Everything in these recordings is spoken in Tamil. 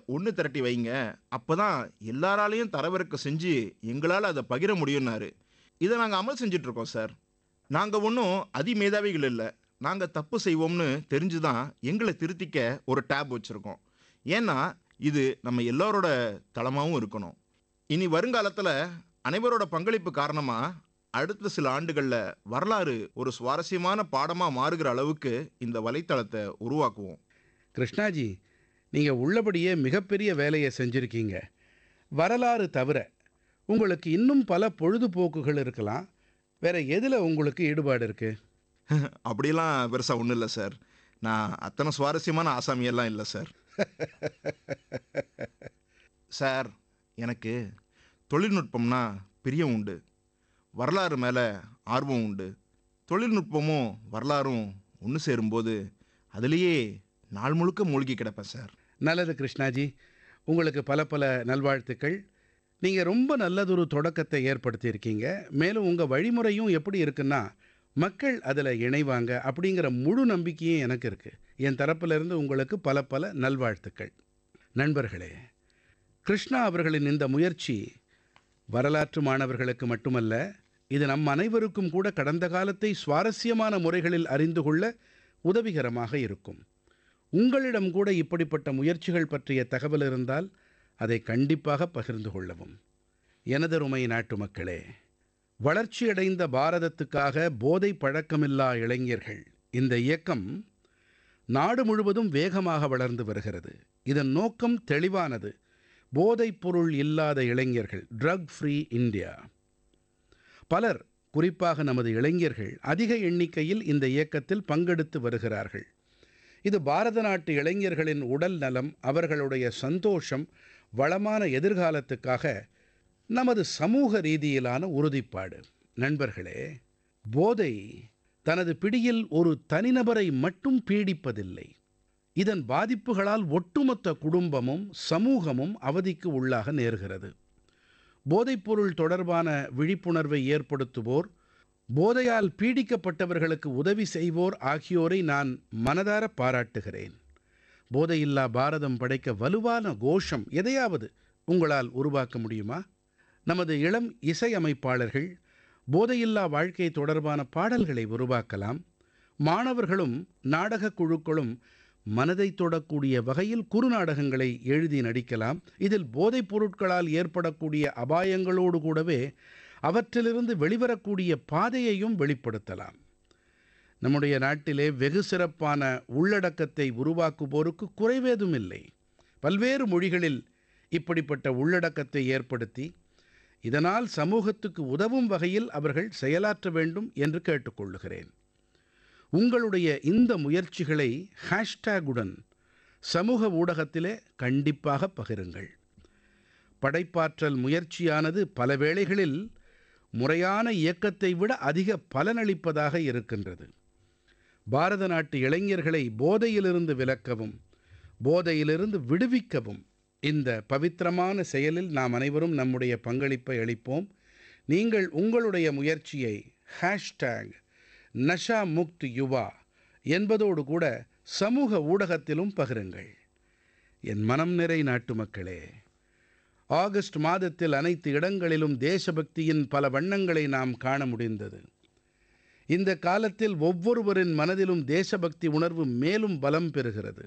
ஒன்று திரட்டி வைங்க அப்பதான் எல்லாராலையும் தரவிறக்கம் செஞ்சு எங்களால் அதை பகிர முடியும்னாரு இதை நாங்கள் அமல் செஞ்சுட்டு இருக்கோம் சார் நாங்கள் ஒன்றும் அதிமேதாவிகள் இல்லை நாங்கள் தப்பு செய்வோம்னு தெரிஞ்சு தான் எங்களை திருத்திக்க ஒரு டேப் வச்சுருக்கோம் ஏன்னா இது நம்ம எல்லாரோட தளமாகவும் இருக்கணும் இனி வருங்காலத்தில் அனைவரோட பங்களிப்பு காரணமாக அடுத்த சில ஆண்டுகளில் வரலாறு ஒரு சுவாரஸ்யமான பாடமாக மாறுகிற அளவுக்கு இந்த வலைத்தளத்தை உருவாக்குவோம் கிருஷ்ணாஜி நீங்கள் உள்ளபடியே மிகப்பெரிய வேலையை செஞ்சுருக்கீங்க வரலாறு தவிர உங்களுக்கு இன்னும் பல பொழுதுபோக்குகள் இருக்கலாம் வேற எதில் உங்களுக்கு ஈடுபாடு இருக்கு அப்படிலாம் பெருசாக ஒன்றும் இல்லை சார் நான் அத்தனை சுவாரஸ்யமான ஆசாமியெல்லாம் இல்லை சார் சார் எனக்கு தொழில்நுட்பம்னா பிரியம் உண்டு வரலாறு மேலே ஆர்வம் உண்டு தொழில்நுட்பமும் வரலாறும் ஒன்று சேரும்போது அதுலேயே நாள் முழுக்க மூழ்கி கிடப்பேன் சார் நல்லது கிருஷ்ணாஜி உங்களுக்கு பல பல நல்வாழ்த்துக்கள் நீங்கள் ரொம்ப நல்லதொரு தொடக்கத்தை ஏற்படுத்தியிருக்கீங்க மேலும் உங்கள் வழிமுறையும் எப்படி இருக்குன்னா மக்கள் அதில் இணைவாங்க அப்படிங்கிற முழு நம்பிக்கையும் எனக்கு இருக்குது என் தரப்பிலிருந்து உங்களுக்கு பல பல நல்வாழ்த்துக்கள் நண்பர்களே கிருஷ்ணா அவர்களின் இந்த முயற்சி வரலாற்று மாணவர்களுக்கு மட்டுமல்ல இது நம் அனைவருக்கும் கூட கடந்த காலத்தை சுவாரஸ்யமான முறைகளில் அறிந்து கொள்ள உதவிகரமாக இருக்கும் உங்களிடம் கூட இப்படிப்பட்ட முயற்சிகள் பற்றிய தகவல் இருந்தால் அதை கண்டிப்பாக பகிர்ந்து கொள்ளவும் எனதருமை நாட்டு மக்களே வளர்ச்சியடைந்த பாரதத்துக்காக போதை பழக்கமில்லா இளைஞர்கள் இந்த இயக்கம் நாடு முழுவதும் வேகமாக வளர்ந்து வருகிறது இதன் நோக்கம் தெளிவானது போதைப் பொருள் இல்லாத இளைஞர்கள் ட்ரக் ஃப்ரீ இந்தியா பலர் குறிப்பாக நமது இளைஞர்கள் அதிக எண்ணிக்கையில் இந்த இயக்கத்தில் பங்கெடுத்து வருகிறார்கள் இது பாரத நாட்டு இளைஞர்களின் உடல் நலம் அவர்களுடைய சந்தோஷம் வளமான எதிர்காலத்துக்காக நமது சமூக ரீதியிலான உறுதிப்பாடு நண்பர்களே போதை தனது பிடியில் ஒரு தனிநபரை மட்டும் பீடிப்பதில்லை இதன் பாதிப்புகளால் ஒட்டுமொத்த குடும்பமும் சமூகமும் அவதிக்கு உள்ளாக நேர்கிறது போதைப்பொருள் தொடர்பான விழிப்புணர்வை ஏற்படுத்துவோர் போதையால் பீடிக்கப்பட்டவர்களுக்கு உதவி செய்வோர் ஆகியோரை நான் மனதார பாராட்டுகிறேன் போதையில்லா பாரதம் படைக்க வலுவான கோஷம் எதையாவது உங்களால் உருவாக்க முடியுமா நமது இளம் இசையமைப்பாளர்கள் போதையில்லா வாழ்க்கை தொடர்பான பாடல்களை உருவாக்கலாம் மாணவர்களும் நாடகக் குழுக்களும் மனதை தொடக்கூடிய வகையில் குறுநாடகங்களை எழுதி நடிக்கலாம் இதில் போதைப் பொருட்களால் ஏற்படக்கூடிய அபாயங்களோடு கூடவே அவற்றிலிருந்து வெளிவரக்கூடிய பாதையையும் வெளிப்படுத்தலாம் நம்முடைய நாட்டிலே வெகு சிறப்பான உள்ளடக்கத்தை உருவாக்குவோருக்கு குறைவேதும் இல்லை பல்வேறு மொழிகளில் இப்படிப்பட்ட உள்ளடக்கத்தை ஏற்படுத்தி இதனால் சமூகத்துக்கு உதவும் வகையில் அவர்கள் செயலாற்ற வேண்டும் என்று கேட்டுக்கொள்ளுகிறேன் உங்களுடைய இந்த முயற்சிகளை ஹேஷ்டேகுடன் சமூக ஊடகத்திலே கண்டிப்பாக பகிருங்கள் படைப்பாற்றல் முயற்சியானது பல வேளைகளில் முறையான இயக்கத்தை விட அதிக பலனளிப்பதாக இருக்கின்றது பாரத நாட்டு இளைஞர்களை போதையிலிருந்து விலக்கவும் போதையிலிருந்து விடுவிக்கவும் இந்த பவித்திரமான செயலில் நாம் அனைவரும் நம்முடைய பங்களிப்பை அளிப்போம் நீங்கள் உங்களுடைய முயற்சியை ஹேஷ்டேக் நஷா முக்த் யுவா என்பதோடு கூட சமூக ஊடகத்திலும் பகிருங்கள் என் மனம் நிறை நாட்டு மக்களே ஆகஸ்ட் மாதத்தில் அனைத்து இடங்களிலும் தேசபக்தியின் பல வண்ணங்களை நாம் காண முடிந்தது இந்த காலத்தில் ஒவ்வொருவரின் மனதிலும் தேசபக்தி உணர்வு மேலும் பலம் பெறுகிறது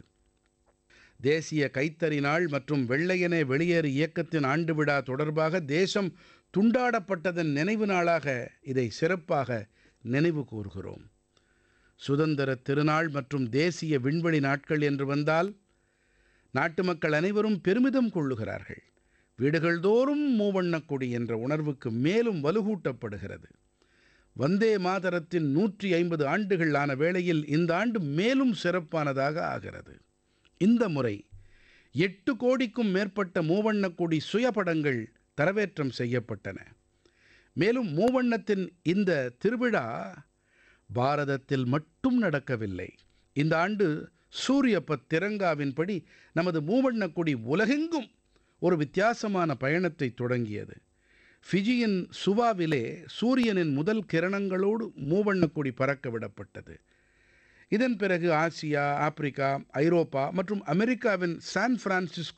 தேசிய கைத்தறி நாள் மற்றும் வெள்ளையனே வெளியேறு இயக்கத்தின் ஆண்டு விழா தொடர்பாக தேசம் துண்டாடப்பட்டதன் நினைவு நாளாக இதை சிறப்பாக நினைவு கூர்கிறோம் சுதந்திர திருநாள் மற்றும் தேசிய விண்வெளி நாட்கள் என்று வந்தால் நாட்டு மக்கள் அனைவரும் பெருமிதம் கொள்ளுகிறார்கள் வீடுகள் தோறும் மூவண்ணக் கொடி என்ற உணர்வுக்கு மேலும் வலுகூட்டப்படுகிறது வந்தே மாதரத்தின் நூற்றி ஐம்பது ஆண்டுகள் ஆன வேளையில் இந்த ஆண்டு மேலும் சிறப்பானதாக ஆகிறது இந்த முறை எட்டு கோடிக்கும் மேற்பட்ட மூவண்ணக் கொடி சுயபடங்கள் தரவேற்றம் செய்யப்பட்டன மேலும் மூவண்ணத்தின் இந்த திருவிழா பாரதத்தில் மட்டும் நடக்கவில்லை இந்த ஆண்டு சூரியபத் திரங்காவின்படி நமது மூவண்ணக் கொடி உலகெங்கும் ஒரு வித்தியாசமான பயணத்தை தொடங்கியது ஃபிஜியின் சுவாவிலே சூரியனின் முதல் கிரணங்களோடு மூவண்ணக் கொடி பறக்க விடப்பட்டது இதன் பிறகு ஆசியா ஆப்பிரிக்கா ஐரோப்பா மற்றும் அமெரிக்காவின் சான் பிரான்சிஸ்கோ